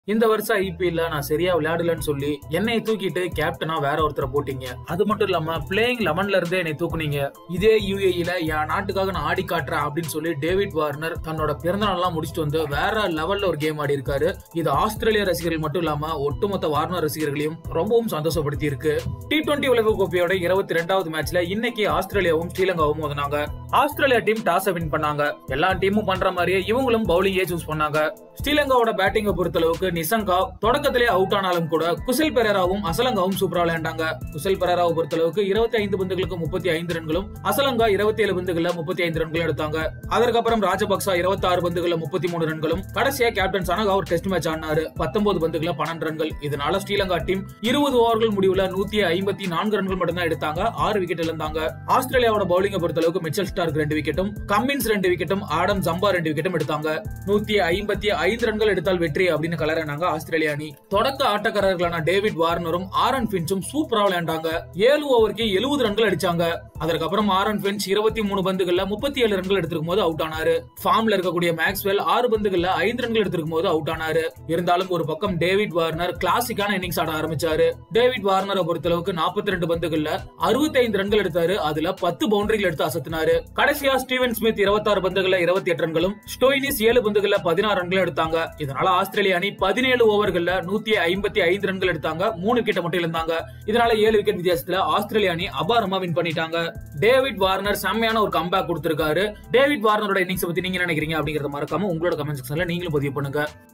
இந்த வருஷம் ஐபிஎல்ல நான் சரியா விளையாடலன்னு சொல்லி என்னை தூக்கிட்டு கேப்டனா வேற ஒருத்தரை போட்டீங்க அது மட்டும் இல்லாம பிளேயிங் லெவன்ல இருந்தே என்னை தூக்குனீங்க இதே யூஏஇல என் நாட்டுக்காக நான் ஆடி காட்டுறேன் அப்படின்னு சொல்லி டேவிட் வார்னர் தன்னோட பிறந்த நாள்லாம் முடிச்சுட்டு வந்து வேற லெவல்ல ஒரு கேம் ஆடி இருக்காரு இது ஆஸ்திரேலிய ரசிகர்கள் மட்டும் இல்லாம ஒட்டுமொத்த வார்னர் ரசிகர்களையும் ரொம்பவும் சந்தோஷப்படுத்தி இருக்கு டி டுவெண்டி உலக கோப்பையோட இருபத்தி ரெண்டாவது மேட்ச்ல இன்னைக்கு ஆஸ்திரேலியாவும் ஸ்ரீலங்காவும் மோதினாங்க ஆஸ்திரேலியா டீம் டாஸை வின் பண்ணாங்க எல்லா டீமும் பண்ற மாதிரியே இவங்களும் பவுலிங்கே சூஸ் பண்ணாங்க ஸ்ரீலங்காவோட பேட்டிங்கை பொறுத்தளவுக்கு நிசங்கா தொடக்கத்திலே அவுட் ஆனாலும் கூட குசல் பெரேராவும் அசலங்காவும் சூப்பரா விளையாண்டாங்க குசல் பெரேராவை பொறுத்தளவுக்கு இருபத்தி ஐந்து பந்துகளுக்கு முப்பத்தி ஐந்து ரன்களும் அசலங்கா இருபத்தி ஏழு பந்துகள்ல முப்பத்தி ஐந்து ரன்களும் எடுத்தாங்க அதற்கப்புறம் ராஜபக்சா இருபத்தி ஆறு பந்துகள்ல முப்பத்தி மூணு ரன்களும் கடைசியா கேப்டன் சனகா ஒரு டெஸ்ட் மேட்ச் ஆடினாரு பத்தொன்பது பந்துகள்ல பன்னெண்டு ரன்கள் இதனால ஸ்ரீலங்கா டீம் இருபது ஓவர்கள் முடிவுல நூத்தி ஐம்பத்தி நான்கு ரன்கள் மட்டும்தான் எடுத்தாங்க ஆறு விக்கெட் இழந்தாங்க ஆஸ்திரேலியாவோட பவுலிங்கை பொறுத்தளவுக்கு மிச்சல் ஸ்டார்க் ரெண்டு விக்கெட்டும் கம்மின்ஸ் ரெண்டு விக்கெட்டும் ஆடம் ஜம்பா ரெண்டு விக்கெட்டும் எடுத்தாங்க நூத்தி ஐம்பத்தி ஐந்து ரன்கள் எடுத்தால் வெற்றி அப்படின்னு கலரானாங்க ஆஸ்திரேலிய அணி தொடக்க ஆட்டக்காரர்களான டேவிட் வார்னரும் ஆரன் பின்ச்சும் சூப்பரா விளையாண்டாங்க ஏழு ஓவருக்கு எழுபது ரன்கள் அடிச்சாங்க அதற்கப்புறம் ஆரன் பின்ச் இருபத்தி மூணு பந்துகள்ல முப்பத்தி ஏழு ரன்கள் எடுத்திருக்கும் போது அவுட் ஆனாரு ஃபார்ம்ல இருக்கக்கூடிய மேக்ஸ்வெல் ஆறு பந்துகள்ல ஐந்து ரன்கள் எடுத்திருக்கும் போது அவுட் ஆனாரு இருந்தாலும் ஒரு பக்கம் டேவிட் வார்னர் கிளாசிக்கான இன்னிங்ஸ் ஆட ஆரம்பிச்சாரு டேவிட் வார்னரை பொறுத்தளவுக்கு நாற்பத்தி ரெண்டு பந்துகள்ல அறுபத்தி ஐந்து ரன்கள் எடுத்தாரு அதுல பத்து பவுண்டரிகள் எடுத்து அசத்தினாரு கடைசியா ஸ்டீவன் ஸ்மித் இருபத்தாறு பந்துகள்ல இருபத்தி எட்டு ரன்களும் ஸ்டோயினிஸ் ஏழு பந்துகள்ல பதினாறு ரன்கள் எடுத்தாங்க இதனால ஆஸ்திரேலிய அணி பதினேழு ஓவர்கள்ல நூத்தி ஐம்பத்தி ஐந்து ரன்கள் எடுத்தாங்க மூணு விக்கெட் மட்டும் இழந்தாங்க இதனால ஏழு விக்கெட் வித்தியாசத்துல ஆஸ்திரேலிய அணி அபாரமா வின் பண்ணிட்டாங்க டேவிட் வார்னர் செம்மையான ஒரு கம்பேக் கொடுத்திருக்காரு டேவிட் வார்னரோட இன்னிங்ஸ் பத்தி நீங்க என்ன நினைக்கிறீங்க அப்படிங்கறத மறக்காம உங்களோட கமெண்ட் செக்ஷன்ல நீங்களும் பதிவு பண்ணுங்க